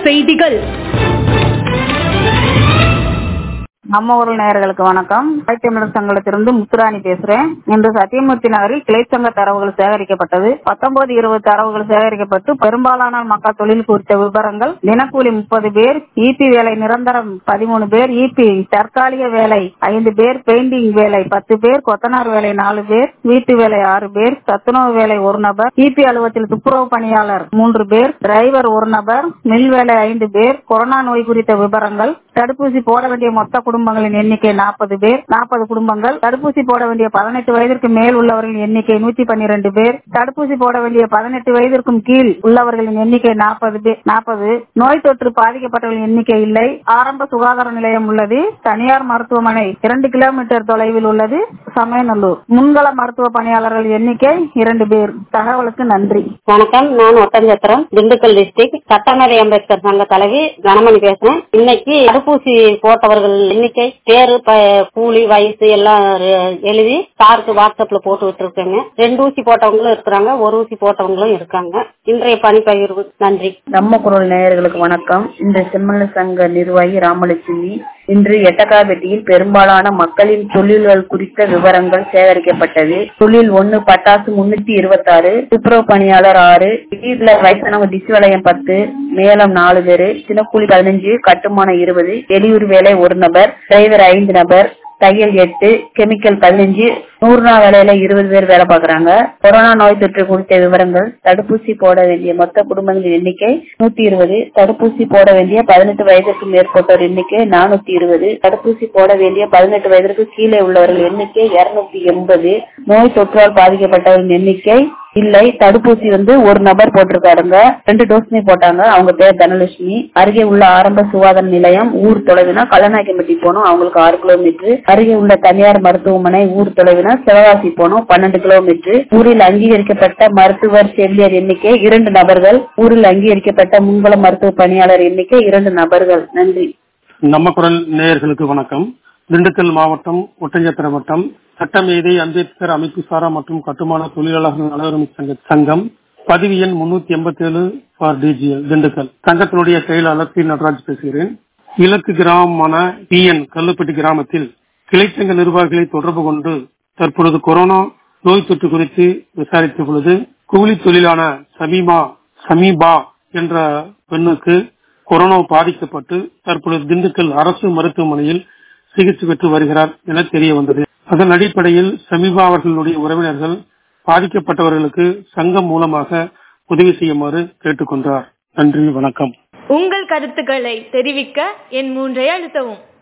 செய்திகள் நம்ம ஊர் நேயர்களுக்கு வணக்கம் தமிழர் சங்கத்திலிருந்து முத்துராணி பேசுறேன் இன்று சத்தியமூர்த்தி நகரில் கிளைச்சங்க தரவுகள் சேகரிக்கப்பட்டது பத்தொன்பது இருபது தரவுகள் சேகரிக்கப்பட்டு பெரும்பாலான மக்கள் தொழில் குறித்த விவரங்கள் தினக்கூலி முப்பது பேர் இபி வேலை நிரந்தரம் பதிமூணு பேர் இபி தற்காலிக வேலை ஐந்து பேர் பெயிண்டிங் வேலை பத்து பேர் கொத்தனார் வேலை நாலு பேர் வீட்டு வேலை ஆறு பேர் சத்துணவு வேலை ஒரு நபர் இபி அலுவலகத்தில் துப்புரவு பணியாளர் மூன்று பேர் டிரைவர் ஒரு நபர் மில் வேலை ஐந்து பேர் கொரோனா நோய் குறித்த விவரங்கள் தடுப்பூசி போட வேண்டிய மொத்த குடும்பங்களின் எண்ணிக்கை நாற்பது பேர் நாற்பது குடும்பங்கள் தடுப்பூசி போட வேண்டிய பதினெட்டு வயதிற்கு மேல் உள்ளவர்களின் எண்ணிக்கை நூத்தி பன்னிரண்டு பேர் தடுப்பூசி போட வேண்டிய பதினெட்டு வயதிற்கும் கீழ் உள்ளவர்களின் எண்ணிக்கை நாற்பது பேர் நாற்பது நோய் தொற்று பாதிக்கப்பட்டவர்களின் எண்ணிக்கை இல்லை ஆரம்ப சுகாதார நிலையம் உள்ளது தனியார் மருத்துவமனை இரண்டு கிலோமீட்டர் தொலைவில் உள்ளது சமயநல்லூர் முன்கள மருத்துவ பணியாளர்கள் எண்ணிக்கை இரண்டு பேர் தகவலுக்கு நன்றி வணக்கம் நான் ஒட்டஞ்சத்திரம் திண்டுக்கல் டிஸ்ட்ரிக்ட் சட்டமேதை அம்பேத்கர் சங்க தலைவி கனமணி பேசுறேன் இன்னைக்கு தடுப்பூசி போட்டவர்கள் எண்ணிக்கை பேரு ப- கூலி வயசு எல்லாம் எ- எழுதி சாருக்கு வாட்ஸ்அப்ல போட்டு விட்டுருக்கேங்க ரெண்டு ஊசி போட்டவங்களும் இருக்கிறாங்க ஒரு ஊசி போட்டவங்களும் இருக்காங்க இன்றைய பணிப்பகிர்வு நன்றி நம்ம குரல் நேயர்களுக்கு வணக்கம் இந்த செம்மல்ல சங்க நிர்வாகி ராமலட்சுமி இன்று எட்டக்காபெட்டியில் பெரும்பாலான மக்களின் தொழில்கள் குறித்த விவரங்கள் சேகரிக்கப்பட்டது தொழில் ஒன்னு பட்டாசு முன்னூத்தி இருபத்தி ஆறு துப்புரவு பணியாளர் ஆறு வீட்டுல வயசானவங்க டிஸ் வளையம் பத்து மேலம் நாலு பேரு சின்னக்கூலி பதினஞ்சு கட்டுமானம் இருபது வெளியூர் வேலை ஒரு நபர் டிரைவர் ஐந்து நபர் தையல் எட்டு கெமிக்கல் பதினஞ்சு நூறு நாள் வேலையில இருபது பேர் வேலை பாக்குறாங்க கொரோனா நோய் தொற்று குறித்த விவரங்கள் தடுப்பூசி போட வேண்டிய மொத்த குடும்பங்களின் எண்ணிக்கை நூத்தி இருபது தடுப்பூசி போட வேண்டிய பதினெட்டு வயதிற்கு மேற்பட்டோர் எண்ணிக்கை நானூத்தி இருபது தடுப்பூசி போட வேண்டிய பதினெட்டு வயதிற்கு கீழே உள்ளவர்கள் எண்ணிக்கை இருநூத்தி எண்பது நோய் தொற்றால் பாதிக்கப்பட்டவர்களின் எண்ணிக்கை இல்லை தடுப்பூசி வந்து ஒரு நபர் போட்டிருக்காருங்க ரெண்டு டோஸ்மே போட்டாங்க அவங்க பேர் தனலட்சுமி அருகே உள்ள ஆரம்ப சுகாதார நிலையம் ஊர் தொலைவினா கல்லநாயக்கம்பட்டி போனோம் அவங்களுக்கு ஆறு கிலோமீட்டர் அருகே உள்ள தனியார் மருத்துவமனை ஊர் தொலைவினா சிவகாசி போனோம் பன்னெண்டு கிலோமீட்டர் ஊரில் அங்கீகரிக்கப்பட்ட மருத்துவர் செவிலியர் எண்ணிக்கை இரண்டு நபர்கள் ஊரில் அங்கீகரிக்கப்பட்ட முன்கள மருத்துவ பணியாளர் எண்ணிக்கை இரண்டு நபர்கள் நன்றி நம்ம குரல் நேயர்களுக்கு வணக்கம் திண்டுக்கல் மாவட்டம் ஒட்டஞ்சத்திர வட்டம் சட்டமேதை அம்பேத்கர் அமைப்பு சாரா மற்றும் கட்டுமான தொழிலாளர்கள் நலவரம் சங்க சங்கம் பதிவு எண் முன்னூத்தி எண்பத்தி ஏழு ஃபார் டிஜிஎல் திண்டுக்கல் சங்கத்தினுடைய செயலாளர் பி நடராஜ் பேசுகிறேன் இலக்கு கிராமமான பி என் கல்லுப்பட்டி கிராமத்தில் கிளைச்சங்க நிர்வாகிகளை தொடர்பு கொண்டு தற்பொழுது கொரோனா நோய் தொற்று குறித்து விசாரித்த பொழுது கூலி தொழிலான சமீமா சமீபா என்ற பெண்ணுக்கு கொரோனா பாதிக்கப்பட்டு தற்பொழுது திண்டுக்கல் அரசு மருத்துவமனையில் சிகிச்சை பெற்று வருகிறார் என தெரிய வந்தது அதன் அடிப்படையில் சமீபா அவர்களுடைய உறவினர்கள் பாதிக்கப்பட்டவர்களுக்கு சங்கம் மூலமாக உதவி செய்யுமாறு கேட்டுக்கொண்டார் நன்றி வணக்கம் உங்கள் கருத்துக்களை தெரிவிக்க என் மூன்றை அழுத்தவும்